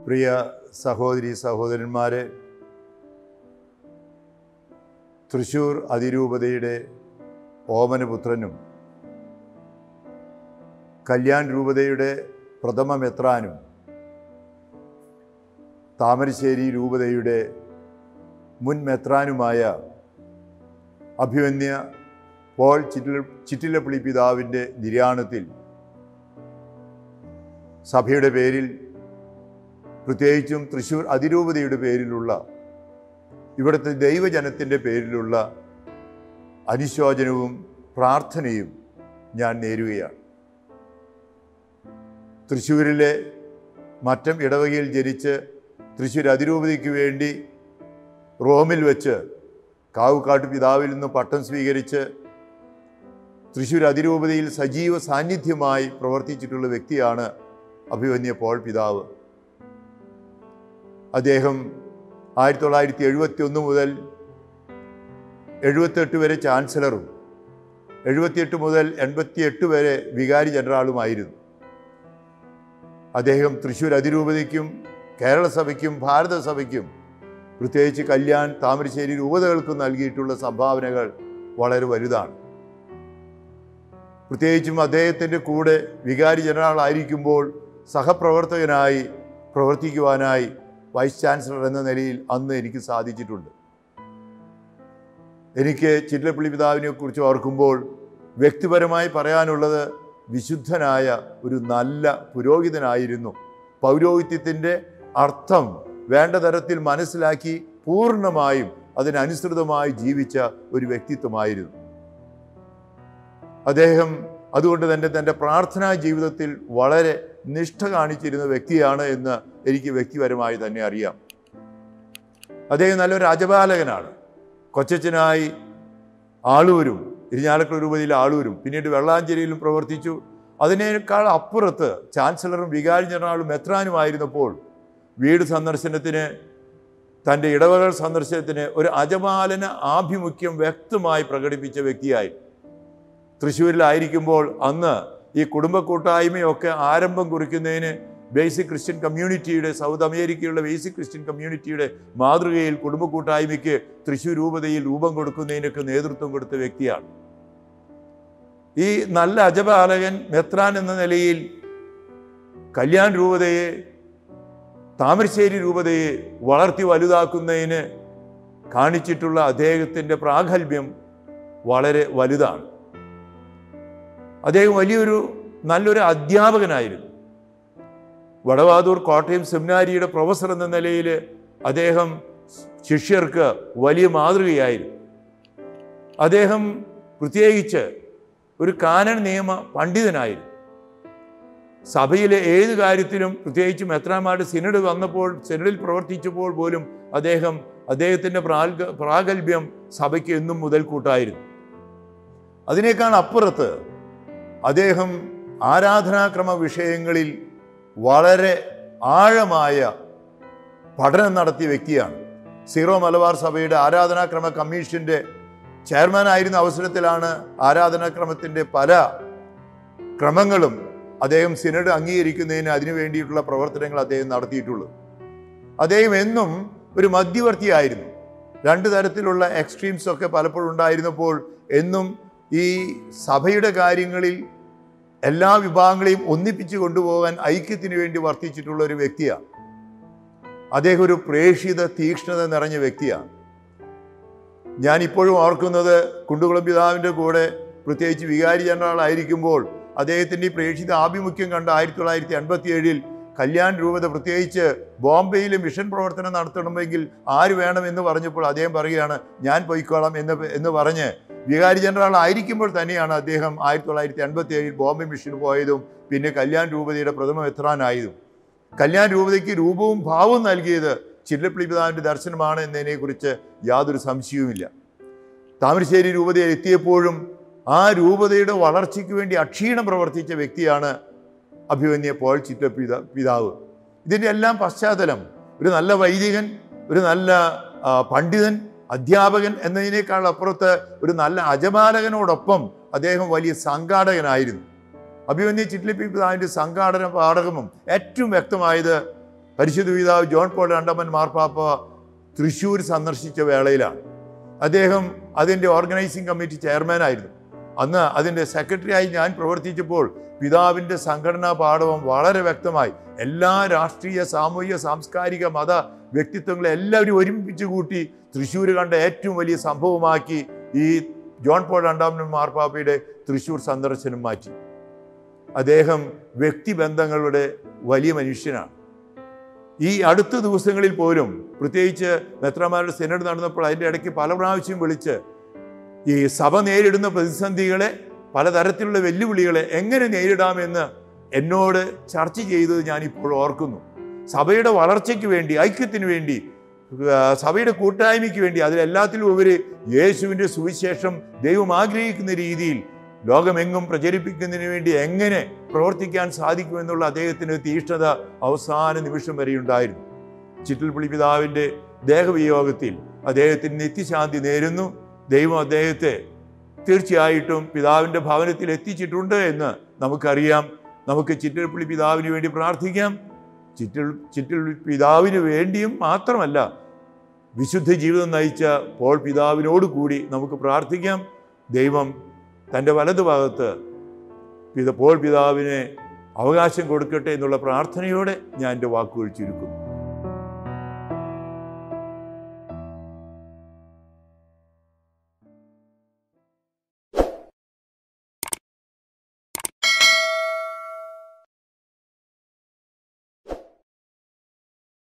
പ്രിയ സഹോദരി സഹോദരന്മാരെ തൃശൂർ അതിരൂപതയുടെ ഓമനപുത്രനും കല്യാൺ രൂപതയുടെ പ്രഥമ മെത്രാനും താമരശ്ശേരി രൂപതയുടെ മുൻ മെത്രാനുമായ അഭിമന്യ പോൾ ചിറ്റില ചിറ്റിലപ്പള്ളി പിതാവിൻ്റെ നിര്യാണത്തിൽ സഭയുടെ പേരിൽ പ്രത്യേകിച്ചും തൃശ്ശൂർ അതിരൂപതയുടെ പേരിലുള്ള ഇവിടുത്തെ ദൈവജനത്തിൻ്റെ പേരിലുള്ള അനുശോചനവും പ്രാർത്ഥനയും ഞാൻ നേരുകയാണ് തൃശ്ശൂരിലെ മറ്റം ഇടവകയിൽ ജനിച്ച് തൃശ്ശൂർ അതിരൂപതയ്ക്ക് വേണ്ടി റോമിൽ വെച്ച് കാവുകാട്ട് പിതാവിൽ നിന്ന് പട്ടം സ്വീകരിച്ച് തൃശ്ശൂർ അതിരൂപതയിൽ സജീവ സാന്നിധ്യമായി പ്രവർത്തിച്ചിട്ടുള്ള വ്യക്തിയാണ് അഭിമന്യ പോൾ പിതാവ് അദ്ദേഹം ആയിരത്തി തൊള്ളായിരത്തി എഴുപത്തി ഒന്ന് മുതൽ എഴുപത്തെട്ട് വരെ ചാൻസലറും എഴുപത്തിയെട്ട് മുതൽ എൺപത്തിയെട്ട് വരെ വികാരി ജനറാളുമായിരുന്നു അദ്ദേഹം തൃശ്ശൂർ അതിരൂപതയ്ക്കും കേരള സഭയ്ക്കും ഭാരത സഭയ്ക്കും പ്രത്യേകിച്ച് കല്യാൺ താമരശ്ശേരി രൂപതകൾക്കും നൽകിയിട്ടുള്ള സംഭാവനകൾ വളരെ വലുതാണ് പ്രത്യേകിച്ചും അദ്ദേഹത്തിൻ്റെ കൂടെ വികാരി ജനറൽ ആയിരിക്കുമ്പോൾ സഹപ്രവർത്തകനായി പ്രവർത്തിക്കുവാനായി വൈസ് ചാൻസലർ എന്ന നിലയിൽ അന്ന് എനിക്ക് സാധിച്ചിട്ടുണ്ട് എനിക്ക് ചിറ്റലപ്പള്ളി പിതാവിനെ കുറിച്ച് ഓർക്കുമ്പോൾ വ്യക്തിപരമായി പറയാനുള്ളത് വിശുദ്ധനായ ഒരു നല്ല പുരോഹിതനായിരുന്നു പൗരോഹിത്യത്തിൻ്റെ അർത്ഥം വേണ്ട തരത്തിൽ മനസ്സിലാക്കി പൂർണ്ണമായും അതിനനുസൃതമായി ജീവിച്ച ഒരു വ്യക്തിത്വമായിരുന്നു അദ്ദേഹം അതുകൊണ്ട് തന്നെ തൻ്റെ പ്രാർത്ഥനാ ജീവിതത്തിൽ വളരെ നിഷ്ഠ കാണിച്ചിരുന്ന വ്യക്തിയാണ് എന്ന് എനിക്ക് വ്യക്തിപരമായി തന്നെ അറിയാം അദ്ദേഹം നല്ലൊരു അജപാലകനാണ് കൊച്ചച്ചനായി ആളൂരും ഇരിഞ്ഞാലക്കുട രൂപതയിൽ ആളൂരും പിന്നീട് വെള്ളാഞ്ചേരിയിലും പ്രവർത്തിച്ചു അതിനേക്കാൾ അപ്പുറത്ത് ചാൻസലറും വികാരി ജനറാളും മെത്രാനുമായിരുന്നപ്പോൾ വീട് സന്ദർശനത്തിന് തൻ്റെ ഇടവകൾ സന്ദർശനത്തിന് ഒരു അജപാലന ആഭിമുഖ്യം വ്യക്തമായി പ്രകടിപ്പിച്ച വ്യക്തിയായി തൃശ്ശൂരിലായിരിക്കുമ്പോൾ അന്ന് ഈ കുടുംബ കൂട്ടായ്മയൊക്കെ ആരംഭം കുറിക്കുന്നതിന് ബേസിക് ക്രിസ്ത്യൻ കമ്മ്യൂണിറ്റിയുടെ സൗത്ത് അമേരിക്കയുള്ള ബേസിക് ക്രിസ്ത്യൻ കമ്മ്യൂണിറ്റിയുടെ മാതൃകയിൽ കുടുംബ കൂട്ടായ്മയ്ക്ക് തൃശ്ശൂർ രൂപതയിൽ രൂപം കൊടുക്കുന്നതിനൊക്കെ നേതൃത്വം കൊടുത്ത വ്യക്തിയാണ് ഈ നല്ല അജപാലകൻ മെത്രാൻ എന്ന നിലയിൽ കല്യാൺ രൂപതയെ താമരശ്ശേരി രൂപതയെ വളർത്തി വലുതാക്കുന്നതിന് കാണിച്ചിട്ടുള്ള അദ്ദേഹത്തിൻ്റെ പ്രാഗൽഭ്യം വളരെ വലുതാണ് അദ്ദേഹം വലിയൊരു നല്ലൊരു അധ്യാപകനായിരുന്നു വടവാതൂർ കോട്ടയം സെമിനാരിയുടെ പ്രൊഫസർ എന്ന നിലയിൽ അദ്ദേഹം ശിഷ്യർക്ക് വലിയ മാതൃകയായിരുന്നു അദ്ദേഹം പ്രത്യേകിച്ച് ഒരു കാനൻ നിയമ പണ്ഡിതനായിരുന്നു സഭയിലെ ഏത് കാര്യത്തിലും പ്രത്യേകിച്ച് മെത്രാമാരുടെ സിനഡ് വന്നപ്പോൾ സിനഡിൽ പ്രവർത്തിച്ചപ്പോൾ പോലും അദ്ദേഹം അദ്ദേഹത്തിൻ്റെ പ്രാഗ പ്രാഗൽഭ്യം സഭയ്ക്ക് എന്നും മുതൽക്കൂട്ടായിരുന്നു അതിനേക്കാൾ അപ്പുറത്ത് അദ്ദേഹം ആരാധനാക്രമ വിഷയങ്ങളിൽ വളരെ ആഴമായ പഠനം നടത്തിയ വ്യക്തിയാണ് സീറോ മലബാർ സഭയുടെ ആരാധനാക്രമ കമ്മീഷന്റെ ചെയർമാൻ ആയിരുന്ന അവസരത്തിലാണ് ആരാധനാക്രമത്തിൻ്റെ പല ക്രമങ്ങളും അദ്ദേഹം സിനഡ് അംഗീകരിക്കുന്നതിന് അതിനു വേണ്ടിയിട്ടുള്ള പ്രവർത്തനങ്ങൾ അദ്ദേഹം നടത്തിയിട്ടുള്ളത് അദ്ദേഹം എന്നും ഒരു മധ്യവർത്തിയായിരുന്നു രണ്ട് തരത്തിലുള്ള എക്സ്ട്രീംസ് ഒക്കെ പലപ്പോഴും ഉണ്ടായിരുന്നപ്പോൾ എന്നും ഈ സഭയുടെ കാര്യങ്ങളിൽ എല്ലാ വിഭാഗങ്ങളെയും ഒന്നിപ്പിച്ചു കൊണ്ടുപോകാൻ ഐക്യത്തിന് വേണ്ടി വർത്തിച്ചിട്ടുള്ള ഒരു വ്യക്തിയാണ് അദ്ദേഹം ഒരു പ്രേക്ഷിത തീക്ഷ്ണത നിറഞ്ഞ വ്യക്തിയാണ് ഞാൻ ഇപ്പോഴും ഓർക്കുന്നത് കുണ്ടുകുളം പിതാവിൻ്റെ കൂടെ പ്രത്യേകിച്ച് വികാരി ജനറൽ ആയിരിക്കുമ്പോൾ അദ്ദേഹത്തിൻ്റെ ഈ പ്രേക്ഷിത ആഭിമുഖ്യം കണ്ട് ആയിരത്തി തൊള്ളായിരത്തി എൺപത്തി ഏഴിൽ കല്യാൺ രൂപത പ്രത്യേകിച്ച് ബോംബെയിൽ മിഷൻ പ്രവർത്തനം നടത്തണമെങ്കിൽ ആര് വേണം എന്ന് പറഞ്ഞപ്പോൾ അദ്ദേഹം പറയുകയാണ് ഞാൻ പൊയ്ക്കോളാം എന്ന് എന്ന് പറഞ്ഞ് വികാരി ജനറൽ ആയിരിക്കുമ്പോൾ തന്നെയാണ് അദ്ദേഹം ആയിരത്തി തൊള്ളായിരത്തി എൺപത്തി ഏഴിൽ ബോംബെ മിഷന് പോയതും പിന്നെ കല്യാൺ രൂപതയുടെ പ്രഥമ മെത്രാനായതും കല്യാൺ രൂപതയ്ക്ക് രൂപവും ഭാവവും നൽകിയത് ചില്ലപ്പള്ളി പിതാവിൻ്റെ ദർശനമാണ് എന്നതിനെക്കുറിച്ച് യാതൊരു സംശയവുമില്ല താമരശ്ശേരി രൂപതയിൽ എത്തിയപ്പോഴും ആ രൂപതയുടെ വളർച്ചയ്ക്ക് വേണ്ടി അക്ഷീണം പ്രവർത്തിച്ച വ്യക്തിയാണ് അഭിമന്യ പോൾ ചിറ്റ പിതാ പിതാവ് ഇതിൻ്റെ എല്ലാം പശ്ചാത്തലം ഒരു നല്ല വൈദികൻ ഒരു നല്ല ആ, പണ്ഡിതൻ അധ്യാപകൻ എന്നതിനേക്കാൾ അപ്പുറത്ത് ഒരു നല്ല അജപാലകനോടൊപ്പം അദ്ദേഹം വലിയ സംഘാടകനായിരുന്നു അഭിമന്യ ചിറ്റ്ലിപ്പി പിതാവിൻ്റെ സംഘാടന പാഠകമും ഏറ്റവും വ്യക്തമായത് പരിശുദ്ധ പിതാവ് ജോൺ പോൾ രണ്ടാമൻ മാർപ്പാപ്പ തൃശ്ശൂർ സന്ദർശിച്ച വേളയിലാണ് അദ്ദേഹം അതിൻ്റെ ഓർഗനൈസിംഗ് കമ്മിറ്റി ചെയർമാനായിരുന്നു അന്ന് അതിൻ്റെ സെക്രട്ടറിയായി ഞാൻ പ്രവർത്തിച്ചപ്പോൾ പിതാവിൻ്റെ സംഘടനാ പാഠവും വളരെ വ്യക്തമായി എല്ലാ രാഷ്ട്രീയ സാമൂഹിക സാംസ്കാരിക മത വ്യക്തിത്വങ്ങളെ എല്ലാവരും ഒരുമിപ്പിച്ച് കൂട്ടി തൃശ്ശൂർ കണ്ട ഏറ്റവും വലിയ സംഭവമാക്കി ഈ ജോൺ പോൾ രണ്ടാമൻ മാർപ്പാപ്പയുടെ തൃശ്ശൂർ സന്ദർശനം മാറ്റി അദ്ദേഹം വ്യക്തിബന്ധങ്ങളുടെ വലിയ മനുഷ്യനാണ് ഈ അടുത്ത ദിവസങ്ങളിൽ പോലും പ്രത്യേകിച്ച് മെത്രമാരുടെ സെനഡ് നടന്നപ്പോൾ അതിൻ്റെ ഇടയ്ക്ക് പല പ്രാവശ്യം വിളിച്ച് ഈ സഭ നേരിടുന്ന പ്രതിസന്ധികളെ പലതരത്തിലുള്ള വെല്ലുവിളികളെ എങ്ങനെ നേരിടാമെന്ന് എന്നോട് ചർച്ച ചെയ്തത് ഞാനിപ്പോൾ ഓർക്കുന്നു സഭയുടെ വളർച്ചയ്ക്ക് വേണ്ടി ഐക്യത്തിന് വേണ്ടി ആ, സഭയുടെ കൂട്ടായ്മയ്ക്ക് വേണ്ടി അതിലെല്ലാത്തിലും ഉപരി യേശുവിൻ്റെ സുവിശേഷം ദൈവം ആഗ്രഹിക്കുന്ന രീതിയിൽ ലോകമെങ്ങും പ്രചരിപ്പിക്കുന്നതിന് വേണ്ടി എങ്ങനെ പ്രവർത്തിക്കാൻ സാധിക്കുമെന്നുള്ള അദ്ദേഹത്തിൻ്റെ തീഷ്ണത അവസാന നിമിഷം വരെ ഉണ്ടായിരുന്നു ചിറ്റിൽപ്പുളി പിതാവിൻ്റെ ദേഹവിയോഗത്തിൽ അദ്ദേഹത്തിന് നിത്യശാന്തി നേരുന്നു ദൈവം അദ്ദേഹത്തെ തീർച്ചയായിട്ടും പിതാവിൻ്റെ ഭവനത്തിൽ എത്തിച്ചിട്ടുണ്ട് എന്ന് നമുക്കറിയാം നമുക്ക് ചിറ്റിൽപ്പുളി പിതാവിന് വേണ്ടി പ്രാർത്ഥിക്കാം ചിറ്റിൽ ചിറ്റിൽ പിതാവിന് വേണ്ടിയും മാത്രമല്ല വിശുദ്ധ ജീവിതം നയിച്ച പോൾ പിതാവിനോട് കൂടി നമുക്ക് പ്രാർത്ഥിക്കാം ദൈവം തൻ്റെ വലതുഭാഗത്ത് പിത പോൾ പിതാവിനെ അവകാശം കൊടുക്കട്ടെ എന്നുള്ള പ്രാർത്ഥനയോടെ ഞാൻ എൻ്റെ വാക്കുകൾ ചുരുക്കുന്നു